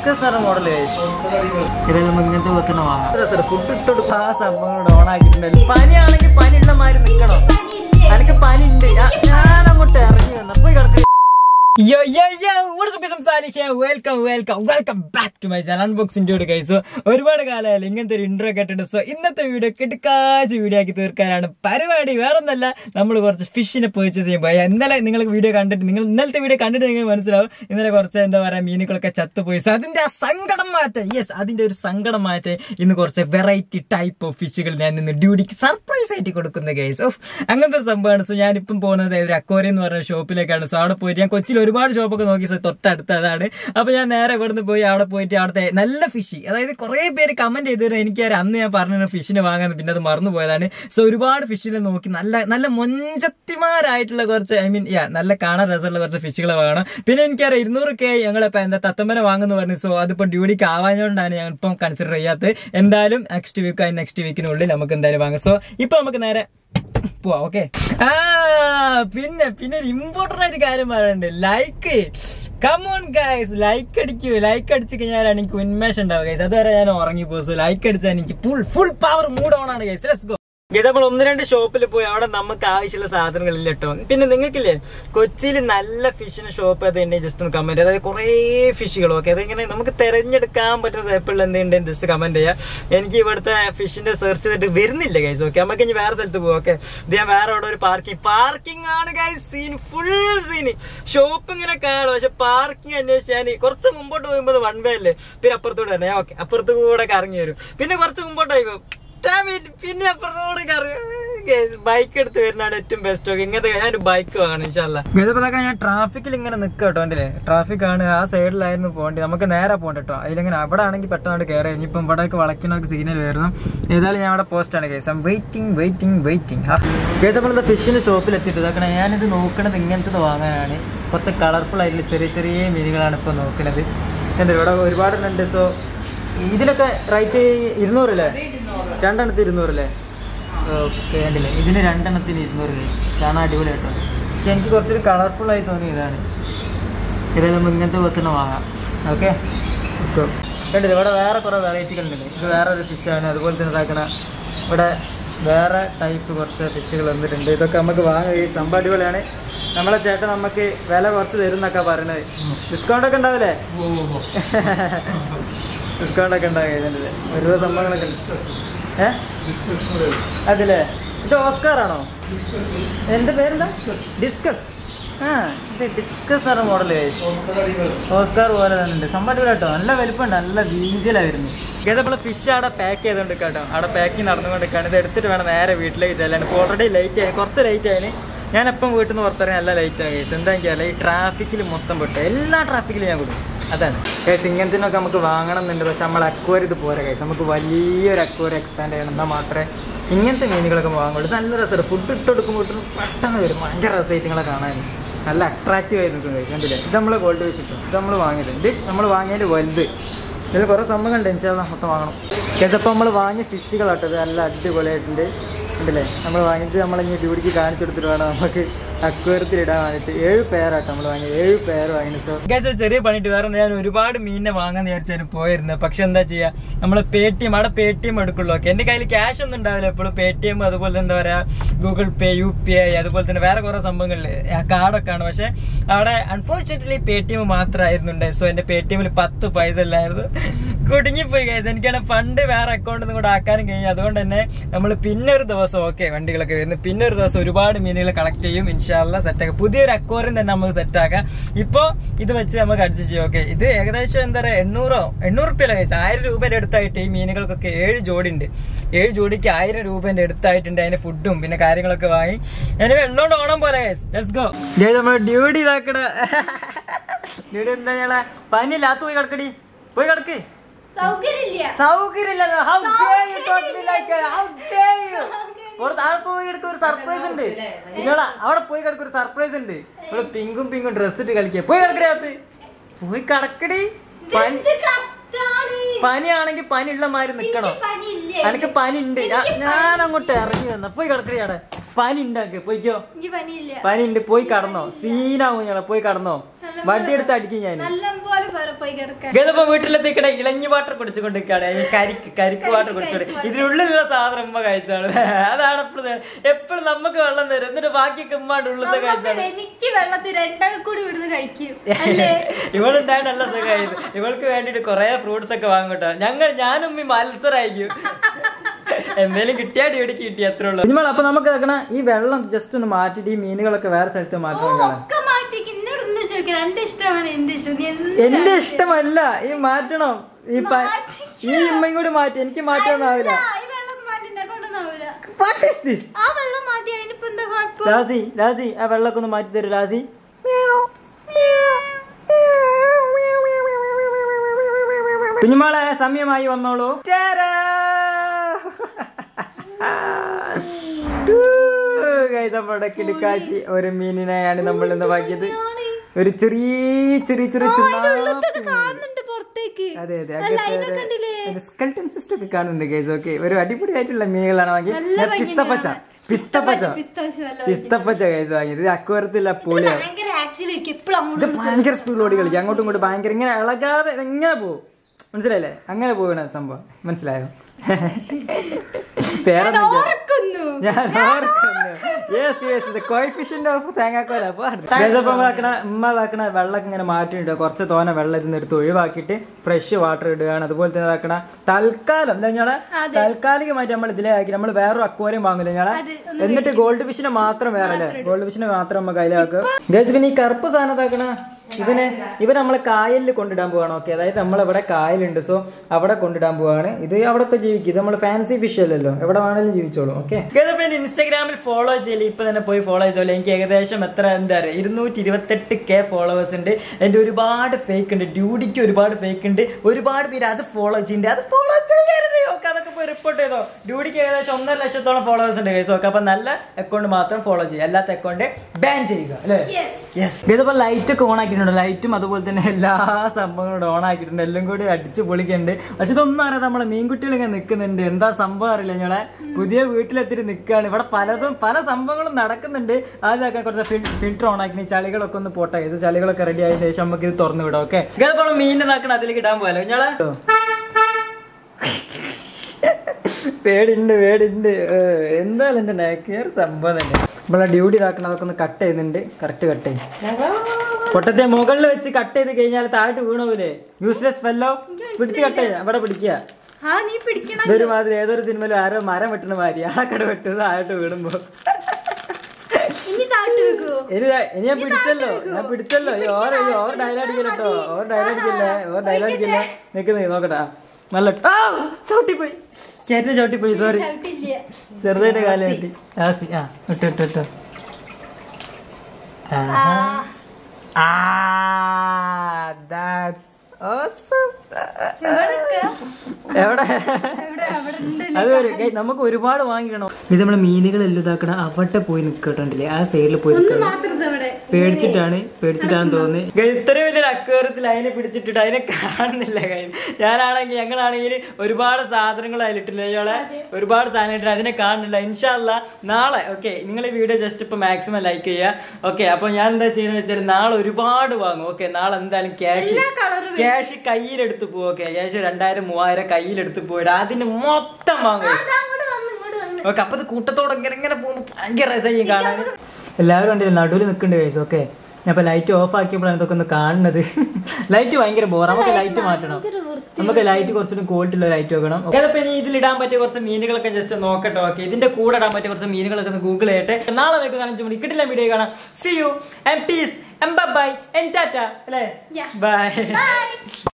Discuss പറഞ്ഞ model ഇതെല്ലാം ഇങ്ങനത്തെ വെക്കണ വാങ്ങാം ഫുഡ് ഇട്ടൊടുക്കും ആ സംഭവങ്ങൾ ഓൺ ആക്കിയിട്ടുണ്ടല്ലോ പനിയാണെങ്കിൽ പനിയുള്ള മാതിരി നിക്കണം എനിക്ക് പനി ഉണ്ട് ഞാൻ അങ്ങോട്ട് ഇറങ്ങി വന്നു പോയി കിടക്കുക Yo, yo, yo, what's up, I'm Salih here. Welcome, welcome, welcome back to my channel Unboxing Dude, guys. So, ഒരുപാട് കാലമായാലും ഇങ്ങനത്തെ ഒരു ഇൻട്രോ കേട്ടിട്ട് സോ ഇന്നത്തെ വീഡിയോ കിടക്കാച്ച് വീഡിയോ ആക്കി തീർക്കാനാണ് പരിപാടി വേറൊന്നല്ല നമ്മൾ കുറച്ച് ഫിഷിനെ പർച്ചേസ് ചെയ്യുമ്പോൾ ഇന്നലെ നിങ്ങൾ വീഡിയോ കണ്ടിട്ട് നിങ്ങൾ ഇന്നലത്തെ വീഡിയോ കണ്ടിട്ട് നിങ്ങൾക്ക് മനസ്സിലാവും ഇന്നലെ കുറച്ച് എന്താ പറയാ മീനുകളൊക്കെ ചത്തുപോയി സോ അതിന്റെ ആ സങ്കടം മാറ്റം യെസ് അതിന്റെ ഒരു സങ്കടം മാറ്റം ഇന്ന് കുറച്ച് വെറൈറ്റി ടൈപ്പ് ഓഫ് ഫിഷുകൾ ഞാൻ ഇന്ന് ഡ്യൂട്ടിക്ക് സർപ്രൈസ് ആയിട്ട് കൊടുക്കുന്ന ഗൈസ് ഓഫ് അങ്ങനത്തെ ഒരു സംഭവമാണ് സോ ഞാനിപ്പം പോകുന്നത് ഒരു അക്വോറിയം എന്ന് പറഞ്ഞ ഷോപ്പിലേക്കാണ് സോ അവിടെ പോയിട്ട് ഞാൻ കൊച്ചിയിൽ ഒരുപാട് ഷോപ്പൊക്കെ നോക്കി സോ തൊട്ടടുത്ത് അതാണ് അപ്പൊ ഞാൻ നേരെ ഇവിടുന്ന് പോയി അവിടെ പോയിട്ട് അവിടുത്തെ നല്ല ഫിഷ് അതായത് കുറെ പേര് കമന്റ് ചെയ്തിരുന്നു എനിക്കറിയാം അന്ന് ഞാൻ പറഞ്ഞ ഫിഷിനെ വാങ്ങാൻ പിന്നെ അത് മറന്നു പോയതാണ് സോ ഒരുപാട് ഫിഷിനെ നോക്കി നല്ല നല്ല മൊഞ്ചത്തിമാരായിട്ടുള്ള കുറച്ച് ഐ മീൻ യാ നല്ല കാണാൻ രസമുള്ള കുറച്ച് ഫിഷുകളെ വാങ്ങണം പിന്നെ എനിക്കറിയാം ഇരുന്നൂറ് കെ ഞങ്ങളിപ്പോ എന്താ തത്തമ്മനെ വാങ്ങുന്നു പറഞ്ഞു സോ അതിപ്പോ ഡ്യൂട്ടിക്ക് ആവാഞ്ഞുകൊണ്ടാണ് ഞാൻ ഇപ്പം കൺസിഡർ ചെയ്യാത്തത് എന്തായാലും നെക്സ്റ്റ് വീക്ക് അതിന് നെക്സ്റ്റ് വീക്കിനുള്ളിൽ നമുക്ക് എന്തായാലും വാങ്ങാം സോ ഇപ്പൊ നമുക്ക് നേരെ പോവാ ഓക്കെ ആ പിന്നെ പിന്നെ ഒരു ഇമ്പോർട്ടന്റ് ആയിട്ട് കാര്യം പറയാനുണ്ട് ലൈക്ക് കമോൺ ഗൈസ് ലൈക്ക് അടിക്കൂ ലൈക്ക് അടിച്ചു കഴിഞ്ഞാലാണ് എനിക്ക് ഉന്മേഷം ഉണ്ടാവുക ഗൈസ് അതുവരെ ഞാൻ ഉറങ്ങി പോകും ലൈക്ക് അടിച്ചാൽ എനിക്ക് full full power mood on ആണ് ഗൈസ് ലെറ്റ്സ് ഗോ ഇത് നമ്മൾ ഒന്ന് രണ്ട് ഷോപ്പിൽ പോയി അവിടെ നമുക്ക് ആവശ്യമുള്ള സാധനങ്ങളില്ല കേട്ടോ പിന്നെ നിങ്ങൾക്കില്ലേ കൊച്ചിയിൽ നല്ല ഫിഷിന് ഷോപ്പ് അതുണ്ടെങ്കിൽ ജസ്റ്റ് ഒന്ന് കമന്റ് അതായത് കുറേ ഫിഷുകൾ ഓക്കെ അതിങ്ങനെ നമുക്ക് തെരഞ്ഞെടുക്കാൻ പറ്റുന്ന ടൈപ്പുള്ള എന്തെങ്കിലും ജസ്റ്റ് കമന്റ് ചെയ്യാം എനിക്ക് ഇവിടുത്തെ ഫിഷിന്റെ സെർച്ച് ചെയ്തിട്ട് വരുന്നില്ല ഗൈസ് ഓക്കെ നമുക്ക് ഇനി വേറെ സ്ഥലത്ത് പോകും ഓക്കെ ഇത് ഞാൻ വേറെ അവിടെ ഒരു പാർക്കിംഗ് പാർക്കിംഗ് ആണ് guys scene full scene shop ഇങ്ങനെ കാണും പക്ഷെ പാർക്കിംഗ് അന്വേഷിച്ച് ഞാൻ കുറച്ച് മുമ്പോട്ട് പോകുമ്പോൾ വൺ വേ അല്ലേ പിന്നെ അപ്പുറത്തോട്ട് തന്നെ ഓക്കെ അപ്പുറത്ത് കൂടെ കറങ്ങി വരും പിന്നെ കുറച്ച് മുമ്പോട്ടായി പോകും Damn it. പിന്നെ അപ്പുറത്തോടെ ബൈക്ക് എടുത്ത് വരുന്നതാണ് ഏറ്റവും ബെസ്റ്റ് ഒക്കെ ഇങ്ങനത്തെ ഞാൻ ഒരു ബൈക്ക് വാങ്ങണം ഇൻഷാല്ല ഇതേപോലൊക്കെ ഞാൻ ട്രാഫിക്കിൽ ഇങ്ങനെ നിൽക്കുക കേട്ടോ എന്റെ ട്രാഫിക് ആണ് ആ സൈഡിലായിരുന്നു പോകേണ്ടത് നമുക്ക് നേരെ പോകണ്ട കേട്ടോ അതിലിങ്ങനെ അവിടെ ആണെങ്കിൽ പെട്ടെന്ന് കയറി ഇനിയിപ്പം ഇവിടെയൊക്കെ വളയ്ക്കണൊക്കെ സീനിൽ വരുന്നു ഏതായാലും ഞാൻ അവിടെ പോസ്റ്റ് ആണ് case waiting waiting waiting case നമ്മളിത് ഫിഷിന്റെ ഷോപ്പിൽ എത്തിയിട്ട് ഇതാക്കണം ഞാനിത് നോക്കണത് ഇങ്ങനത്തെ വാങ്ങാനാണ് കുറച്ച് കളർഫുൾ ആയിട്ടുള്ള ചെറിയ ചെറിയ മീനുകളാണ് ഇപ്പൊ നോക്കുന്നത് എന്താ ഇവിടെ ഒരുപാടുണ്ട് സോ ഇതിലൊക്കെ റേറ്റ് ഇരുന്നൂറല്ലേ രണ്ടെണ്ണത്തിന് ഇരുന്നൂറല്ലേ ഓക്കെ കണ്ടില്ലേ ഇതിന് രണ്ടെണ്ണത്തിന് ഇരുന്നൂറ് കാണാൻ അടിപൊളി കേട്ടോ പക്ഷെ എനിക്ക് കുറച്ചൊരു കളർഫുൾ ആയി തോന്നി ഇതാണ് ഇതെല്ലാം ഇങ്ങനത്തെ വെക്കുന്ന വാങ്ങാം ഓക്കെ കണ്ടില്ലേ ഇവിടെ വേറെ കുറേ വെറൈറ്റികളുണ്ട് ഇത് വേറെ ഒരു ഫിഷാണ് അതുപോലെ തന്നെ ഇതാക്കണ ഇവിടെ വേറെ ടൈപ്പ് കുറച്ച് ഫിഷുകൾ വന്നിട്ടുണ്ട് ഇതൊക്കെ നമുക്ക് വാങ്ങുക ഈ സംഭവം അടിപൊളിയാണ് നമ്മളെ ചേട്ടൻ നമുക്ക് വില കുറച്ച് തരും എന്നൊക്കെ പറയുന്നത് ഡിസ്കൗണ്ട് ഒക്കെ ഉണ്ടാവില്ലേ ഡിസ്കൗണ്ട് ഒക്കെ ഉണ്ടാകും ഇതിൻ്റെ ഓരോ സംഭവങ്ങളൊക്കെ ഉണ്ട് ഏ അതില്ലേ ഇത് ഓസ്കാർ ആണോ എന്റെ പേരെന്താ ഡിസ്കസ് ആ ഇത് ഡിസ്കസ് പറഞ്ഞ മോഡല് ഓസ്കാർ പോലെ തന്നെ ഉണ്ട് സംഭവം കേട്ടോ നല്ല വലിപ്പമുണ്ട് നല്ല വീതിയിലായിരുന്നു ഇത് നമ്മൾ ഫിഷ് അവിടെ പാക്ക് ചെയ്തുകൊണ്ട് കേട്ടോ അവിടെ പാക്കിങ് നടന്നുകൊണ്ടിരിക്കുകയാണ് ഇത് എടുത്തിട്ട് വേണം നേരെ വീട്ടിലേക്ക് ചെല്ലാൻ ഇപ്പോൾ ഓൾറെഡി ലേറ്റ് ആയി കുറച്ച് ലേറ്റ് ആയി ഞാൻ എപ്പം വീട്ടിൽ നിന്ന് പുറത്തിറങ്ങി നല്ല ലേറ്റ് ആയി എന്താ വെച്ചാൽ ഈ ട്രാഫിക്കിൽ മൊത്തം പെട്ടു എല്ലാ ട്രാഫിക്കിലും ഞാൻ കൊടുക്കും അതാണ് കേസ് ഇങ്ങനത്തിനൊക്കെ നമുക്ക് വാങ്ങണം എന്നുണ്ട് പക്ഷെ നമ്മൾ അക്വർ ഇത് പോരാ കേസ് നമുക്ക് വലിയൊരു അക്വർ എക്സ്പാൻഡ് ചെയ്യണം എന്നാൽ മാത്രമേ ഇങ്ങനത്തെ മീനുകളൊക്കെ വാങ്ങുള്ളൂ ഇത് നല്ല രസമാണ് ഫുഡ് ഇട്ട് കൊടുക്കുമ്പോൾ പെട്ടെന്ന് വരും ഭയങ്കര രസമായിട്ട് നിങ്ങളെ കാണാൻ നല്ല അട്രാക്റ്റീവ് ആയി നിൽക്കുന്നത് കണ്ടില്ലേ ഇത് നമ്മൾ ഗോൾഡ് വെച്ചിട്ട് ഇത് നമ്മൾ വാങ്ങിയത് ഇത് നമ്മൾ വാങ്ങിയതിൽ വലുത് ഇതിൽ കുറേ സംഭവങ്ങളുണ്ട് എനിക്ക് മൊത്തം വാങ്ങണം കേസപ്പോൾ നമ്മൾ വാങ്ങിയ ഫിഷുകളാട്ടോ ഇത് നല്ല അടിപൊളിയായിട്ടുണ്ട് ഉണ്ടല്ലേ നമ്മൾ വാങ്ങിയിട്ട് നമ്മളിങ്ങനെ ഡ്യൂട്ടിക്ക് കാണിച്ചു കൊടുത്തിട്ട് വേണം നമുക്ക് അക്വേറത്തിൽ ഇടാൻ വേണ്ടിട്ട് ഏഴ് പേരാട്ടോ നമ്മൾ വാങ്ങിയത് ഏഴ് പേര് വാങ്ങിയിട്ട് ചെറിയ പണിയിട്ട് വേറെ ഞാൻ ഒരുപാട് മീനിനെ വാങ്ങാൻ വിചാരിച്ചാലും പോയിരുന്നത് പക്ഷെ എന്താ ചെയ്യാ നമ്മൾ പേ ടി എം അവിടെ പേ ടി എം എടുക്കുള്ളൂ ഓക്കെ എന്റെ കയ്യിൽ ക്യാഷ് ഒന്നും ഉണ്ടാവില്ല എപ്പോഴും പേ ടി എം അതുപോലെ എന്താ പറയാ Google Pay U P I അതുപോലെ തന്നെ വേറെ കുറെ സംഭവങ്ങളില് കാർഡൊക്കെ ആണ് പക്ഷെ അവിടെ അൺഫോർച്ചുനേറ്റ്ലി പേ ടി എം മാത്രമായിരുന്നുണ്ട് സോ എന്റെ പേ ടി എമ്മിൽ പത്ത് പൈസ ഇല്ലായിരുന്നു കുടുങ്ങിപ്പോയി കഴിച്ചു എനിക്കാണ് ഫണ്ട് വേറെ അക്കൗണ്ടിൽ നിന്ന് കൂടെ ആക്കാനും കഴിഞ്ഞു അതുകൊണ്ട് തന്നെ നമ്മൾ പിന്നെ ഒരു ദിവസം ഓക്കെ വണ്ടികളൊക്കെ വരുന്നു പിന്നെ ഒരു ദിവസം ഒരുപാട് മീനുകൾ കളക്ട് ചെയ്യും ഇൻഷാല്ല സെറ്റാക്കാം പുതിയൊരു അക്വറിയം തന്നെ നമുക്ക് സെറ്റാക്കാം ഇപ്പോ ഇത് വെച്ച് നമുക്ക് അഡ്ജസ്റ്റ് ചെയ്യും ഓക്കെ ഇത് ഏകദേശം എന്താ പറയാ എണ്ണൂറോ എണ്ണൂറ് റുപ്യല്ല കഴിച്ചു ആയിരം രൂപയുടെ അടുത്തായിട്ട് ഈ മീനുകൾക്കൊക്കെ ഏഴ് ജോഡി ഉണ്ട് ഏഴ് ജോഡിക്ക് ആയിരം രൂപന്റെ അടുത്തായിട്ടുണ്ട് അതിന്റെ ഫുഡും പിന്നെ കാര്യങ്ങളൊക്കെ വാങ്ങി എനിക്ക് എണ്ണോണ്ട് ഓണം പോലെ ലെറ്റ്സ് ഗോ നമ്മൾ ഡ്യൂട്ടി ഇതാക്കട ഡ്യൂട്ടി എന്താ ഞങ്ങളെ പനിയില്ലാത്ത പോയി കിടക്കടി പോയി കിടക്ക് സൗകര്യമില്ല സൗകര്യമില്ലല്ലോ how dare you talk me like how dare you പുറത്ത് ആടെ പോയി കിടക്ക ഒരു സർപ്രൈസ് ഉണ്ട് നിങ്ങളാ അവിടെ പോയി കിടക്ക ഒരു സർപ്രൈസ് ഉണ്ട് ഇവിടെ പിങ്കും പിങ്കും ഡ്രസ് ഇട്ട് കളിക്കുക പോയി കിടക്കടകത്ത് പോയി കിടക്കടി പനി ഇത് കഷ്ടാണ്. പനിയാണെങ്കിൽ പനി ഉള്ള മാതിരി നിക്കണോ എനിക്ക് പനിയില്ല. എനിക്ക് പനി ഉണ്ട് ഞാൻ അങ്ങോട്ട് ഇറങ്ങി വന്ന പോയി കിടക്കടി അവിടെ പനി ഉണ്ടാക്ക് പോയിക്കോ എനിക്ക് പനിയില്ല പനി ഉണ്ട് പോയി കടന്നോ സീനാവും ഞങ്ങളെ പോയി കടന്നോ വണ്ടി എടുത്ത് അടിക്കും ഞാൻ നല്ല പോലെ വേറെ പോയി കിടക്കാൻ ഗതപ്പോ വീട്ടിലെത്തിക്കടെ ഇളഞ്ഞു വാട്ടർ കുടിച്ചുകൊണ്ടിരിക്കുകയാണ് ഈ കരിക്ക് കരിക്ക് വാട്ടർ കുടിച്ചോണ്ട് ഇതിനുള്ളിലുള്ള സാധനം ഉമ്മ കഴിച്ചാണ് അതാണ് എപ്പോഴും എപ്പോഴും നമുക്ക് വെള്ളം തരും എന്നിട്ട് ബാക്കിയൊക്കെ ഉമ്മാണ്ട് ഉള്ളത് നമുക്ക് കഴിച്ചാണ് എനിക്ക് വെള്ളത്തിൽ രണ്ടാളും കൂടി ഇവിടുന്ന് കഴിക്കും അല്ലേ ഇവളുണ്ടായ നല്ല സുഖമായിരുന്നു ഇവൾക്ക് വേണ്ടിട്ട് കൊറേ ഫ്രൂട്ട്സ് ഒക്കെ വാങ്ങട്ടോ ഞങ്ങൾ ഞാനും ഈ മത്സരമായിരിക്കും എന്തേലും കിട്ടിയാ ഡ്യൂട്ടിക്ക് കിട്ടി അത്രേ ഉള്ളൂ ഇനിമോൾ അപ്പൊ നമുക്ക് നോക്കണ ഈ വെള്ളം ജസ്റ്റ് ഒന്ന് മാറ്റിട്ട് ഈ മീനുകളൊക്കെ വേറെ സ്ഥലത്ത് മാറ്റണം ഒക്കെ മാറ്റിക്ക് എന്നോട് ഒന്ന് ചോദിക്കണം എന്റെ ഇഷ്ടമാണ് എന്റെ ഇഷ്ടം നീ എന്ത് എന്റെ ഇഷ്ടമല്ല ഈ മാറ്റണം ഈ പ- ഈ ഉമ്മയും കൂടി മാറ്റി എനിക്ക് മാറ്റാനാവില്ല ആ, ഈ വെള്ളം മാറ്റി എന്നെ കൊണ്ടൊന്നാവൂല വാട്ട് ഇസ് ദിസ് ആ വെള്ളം മാറ്റി അതിനിപ്പോ എന്താ കുഴപ്പം രാസി രാസി ആ വെള്ളമൊക്കെ ഒന്ന് മാറ്റി തരൂ രാസി കുഞ്ഞുമോളെ സമയമായി വന്നോളൂ കിടക്കാച്ചി ഒരു മീനിനെയാണ് നമ്മൾ ഇന്ന് വാങ്ങിയത് ഒരു ചെറിയ ചെറിയ ചെറിയ ഉള്ളത്തൊക്കെ ചുണ്ണാമ്പ് കാണുന്നുണ്ട് പുറത്തേക്ക് അതെ അതെ നല്ല അതിനെ കണ്ടില്ലേ സ്കൾട്ടൻ സിസ്റ്റം ഒക്കെ കാണുന്നുണ്ട് ഗൈസ് ഓക്കെ ഒരു അടിപൊളിയായിട്ടുള്ള മീനുകളാണ് നല്ല വാങ്ങിയത് ഭംഗിയുണ്ട് പിസ്തപ്പച്ച കാണാൻ. പിസ്തപ്പച്ച പിസ്താശ്യം നല്ല പിസ്തപ്പച്ച ഗൈസ് വാങ്ങിയത് ഇത് അക്വരത്തില്ല പൊളിയാണ് ഭയങ്കര ആക്റ്റീവ് ആയിരിക്കും എപ്പോഴും ഇത് അങ്ങോട്ടും ഭയങ്കര സ്പീഡ് ഓടി കളിക്കും അങ്ങോട്ടും ഇങ്ങോട്ടും ഭയങ്കര ഇങ്ങനെ ഇളകാതെ ഇങ്ങനെ പോകും മനസ്സിലായില്ലേ അങ്ങനെ പോകണ സംഭവം മനസ്സിലായോ പേരൊന്നും ഇല്ല. ഓർക്കുന്നു ഞാൻ ഓർക്കുന്നു yes yes the coefficient of തേങ്ങാക്കോല ഉമ്മ ഇതാക്കണ വെള്ളം ഇങ്ങനെ മാറ്റിയിട്ട് കുറച്ച് തോനെ വെള്ളം ഇതിന്ന് എടുത്ത് ഒഴിവാക്കിയിട്ട് ഫ്രഷ് വാട്ടർ ഇടുകയാണ് അതുപോലെ തന്നെ ഇതാക്കണ തൽക്കാലം എന്താ ഞങ്ങളെ താൽക്കാലികമായിട്ട് നമ്മൾ ഇതിലേ ആക്കി നമ്മൾ വേറൊരു അക്വാറിയം വാങ്ങില്ല ഞങ്ങളെ അത് എന്നിട്ട് ഗോൾഡ് ഫിഷിനെ മാത്രം വേറെ അല്ലേ ഗോൾഡ് ഫിഷിനെ മാത്രം നമ്മൾ കയ്യിലാക്കുക ഗേൾസ് പിന്നെ ഈ കറുപ്പ് സാധനം ഇതാക്കണ ഇവനെ ഇവൻ നമ്മളെ കായലിൽ കൊണ്ടിടാൻ പോവാണ് ഓക്കെ അതായത് നമ്മളിവിടെ കായലുണ്ട് സോ അവിടെ കൊണ്ടിടാൻ പോവാണ് ഇത് അവിടെ ഒക്കെ ജീവിക്കും ഇത് നമ്മൾ ഫാൻസി ഫിഷ് അല്ലല്ലോ എവിടെ വേണമെങ്കിലും ജീവിച്ചോളൂ ഓക്കെ ഇൻസ്റ്റാഗ്രാമിൽ ഫോളോ ചെയ്യില്ല ഇപ്പൊ തന്നെ പോയി ഫോളോ ചെയ്തോളൂ എനിക്ക് ഏകദേശം എത്ര എന്താ പറയുക ഇരുന്നൂറ്റി ഇരുപത്തെട്ട് കെ ഫോളോവേഴ്സ് ഉണ്ട് എന്റെ ഒരുപാട് ഫേക്ക് ഉണ്ട് ഡ്യൂട്ടിക്ക് ഒരുപാട് ഫേക്ക് ഉണ്ട് ഒരുപാട് പേര് അത് ഫോളോ ചെയ്യുന്നുണ്ട് അത് ഫോളോ ചെയ്യരുത് ഓക്കെ അതൊക്കെ പോയി റിപ്പോർട്ട് ചെയ്തോ ഡ്യൂട്ടിക്ക് ഏകദേശം ഒന്നര ലക്ഷത്തോളം ഫോളോവേഴ്സ് ഉണ്ട് കേസ് ഓക്കെ അപ്പൊ നല്ല അക്കൗണ്ട് മാത്രം ഫോളോ ചെയ്യുക അല്ലാത്ത അക്കൗണ്ട് ബാൻ ചെയ്യുക അല്ലേ Yes. യെസ് ഇതിപ്പോ ലൈറ്റ് ഒക്കെ ഓൺ ആക്കിയിട്ടുണ്ട് ലൈറ്റും അതുപോലെ തന്നെ എല്ലാ സംഭവങ്ങളും ഓൺ ആക്കിയിട്ടുണ്ട് എല്ലാം കൂടി അടിച്ചു പൊളിക്കുന്നുണ്ട് പക്ഷെ ഇതൊന്നും അറിയാതെ നമ്മളെ മീൻകുട്ടികൾ ഇങ്ങനെ നിൽക്കുന്നുണ്ട് എന്താ സംഭവം അറിയില്ല ഞങ്ങളെ പുതിയ വീട്ടിലെത്തിട്ട് നിൽക്കുകയാണ് ഇവിടെ പലതും പല സംഭവങ്ങളും നടക്കുന്നുണ്ട് ആദ്യമൊക്കെ കുറച്ച് ഫിൽറ്റർ ഓൺ ആക്കി ചളികളൊക്കെ ഒന്ന് പോട്ടെ ഇത് ചളികളൊക്കെ റെഡി ആയ ശേഷം നമുക്ക് ഇത് തുറന്നു വിടാം ഓക്കെ ഇതിപ്പോൾ മീൻ നാക്കണം അതിലേക്ക് ഇടാൻ പോയാലോ ഞങ്ങളെ പേടിണ്ട് പേടിണ്ട് ഏഹ്, എന്തായാലും എന്റെ നേക്കിയർ സംഭവം തന്നെ നമ്മളെ ഡ്യൂട്ടി ഇതാക്കണം അതൊക്കെ ഒന്ന് കട്ട് ചെയ്യുന്നുണ്ട് കറക്റ്റ് കട്ട് ചെയ്യും പൊട്ടത്തെ മുകളിൽ വെച്ച് കട്ട് ചെയ്ത് കഴിഞ്ഞാൽ താഴോട്ട് വീണോല്ലേ യൂസ്ലെസ് ഫെല്ലോ പിടിച്ച് കട്ട് ചെയ്യാം അവിടെ പിടിക്കുക ആ നീ പിടിക്കണം ഇതൊരു മാതിരി ഏതൊരു സിനിമയിലും ആരോ മരം വെട്ടണ മാതിരി ആക്കട വെട്ടത് താഴോട്ട് വീടുമ്പോ ഇനി താട്ട് വെക്കുവോ ഇനി ദാ- ഇനി ഞാൻ പിടിച്ചല്ലോ ഞാൻ പിടിച്ചല്ലോ ഈ ഓർ ഈ ഓർ ഡയലോഗ് കേട്ടോ ഓർ ഡയലോഗ് ഇല്ലേ ഓർ ഡയലോഗ് ഇല്ലേ നിക്കുന്നത് നോക്കട്ടെ ആ, നല്ല ആ, ചവിട്ടിപ്പോയി കേറ്റ ചവിട്ടിപ്പോയി സോറി ചവിട്ടില്ല ചെറുതായിട്ട് കാലം കെട്ടി ആ സി- ആ ഇട്ടു ഇട്ടു ഇട്ടു ആ, ആ that's awesome. എവിടൊക്കെ? എവിടെ എവിടെ? അവിടെ ഉണ്ട്. അത് ഒരു- ഗൈ, നമുക്ക് ഒരുപാട് വാങ്ങിക്കണം ഇത് നമ്മളെ മീനുകളെല്ലാം ഇതാക്കണം അവിടെ പോയി നിക്കട്ടുണ്ടല്ലേ ആ സൈഡിൽ പോയി ഒന്ന് നിൽക്കണം മാത്രം ഇത് അവിടെ. പേടിച്ചിട്ടാണ് പേടിച്ചിട്ടാണ് തോന്നുന്നത് ഗൈ, ഇത്രയും വലിയൊരു അക്വേറിയത്തിൽ അതിനെ പിടിച്ചിട്ടിട്ട് അതിനെ കാണുന്നില്ല കൈ ഞാനാണെങ്കിൽ ഞങ്ങളാണെങ്കിൽ ഒരുപാട് സാധനങ്ങൾ അതിലിട്ടില്ല ഇയാളെ ഒരുപാട് സാധനം ഇട്ടിട്ട് അതിനെ കാണുന്നില്ല ഇൻഷാല്ല നാളെ ഓക്കെ നിങ്ങൾ ഈ വീഡിയോ ജസ്റ്റ് ഇപ്പൊ മാക്സിമം ലൈക്ക് ചെയ്യുക ഓക്കെ അപ്പൊ ഞാൻ എന്താ ചെയ്യുന്നത് വെച്ചാൽ നാളെ ഒരുപാട് വാങ്ങും ഓക്കെ നാളെ എന്തായാലും ക്യാഷ് എല്ലാ കളറും ക്യാഷ് കയ്യിലെടുത്ത് പോകും ഓക്കെ ക്യാഷ് രണ്ടായിരം മൂവായിരം കയ്യിലെടുത്ത് പോയിട്ട് അതിന് മൊത്തം വാങ്ങും അതാ അങ്ങോട്ട് വന്ന് ഇങ്ങോട്ട് വന്ന് ഓക്കെ അപ്പൊ ഇത് കൂട്ടത്തോടെ ഇങ്ങനെ ഇങ്ങനെ പോകുമ്പോൾ ഭയങ്കര രസമായിരിക്കും കാണാൻ എല്ലാവരും കണ്ടില്ല നടുവിൽ നിൽക്കുന്നുണ്ട് കഴിച്ചു ഓക്കെ അപ്പൊ ലൈറ്റ് ഓഫ് ആക്കിയപ്പോഴാണ് ഇതൊക്കെ ഒന്ന് കാണുന്നത് ലൈറ്റ് ഭയങ്കര ബോർ നമുക്ക് ലൈറ്റ് മാറ്റണം ഭയങ്കര വൃത്തി. നമുക്ക് ലൈറ്റ് കുറച്ചുകൂടി ക്വാളിറ്റി ഉള്ള ലൈറ്റ് വെക്കണം അപ്പൊ ഇനി ഇതിൽ ഇടാൻ പറ്റിയ കുറച്ച് മീനുകളൊക്കെ ജസ്റ്റ് നോക്കട്ടെ ഓക്കെ ഇതിന്റെ കൂടെ ഇടാൻ പറ്റിയ കുറച്ച് മീനുകളൊക്കെ ഒന്ന് ഗൂഗിൾ ചെയ്യട്ടെ നാളെ വെക്കുന്ന അഞ്ചു മണി കിട്ടില്ല വീഡിയോ കാണാം സി യു എം പീസ് എം ബൈ എൻ ടാറ്റ അല്ലേ Yeah. By Bye.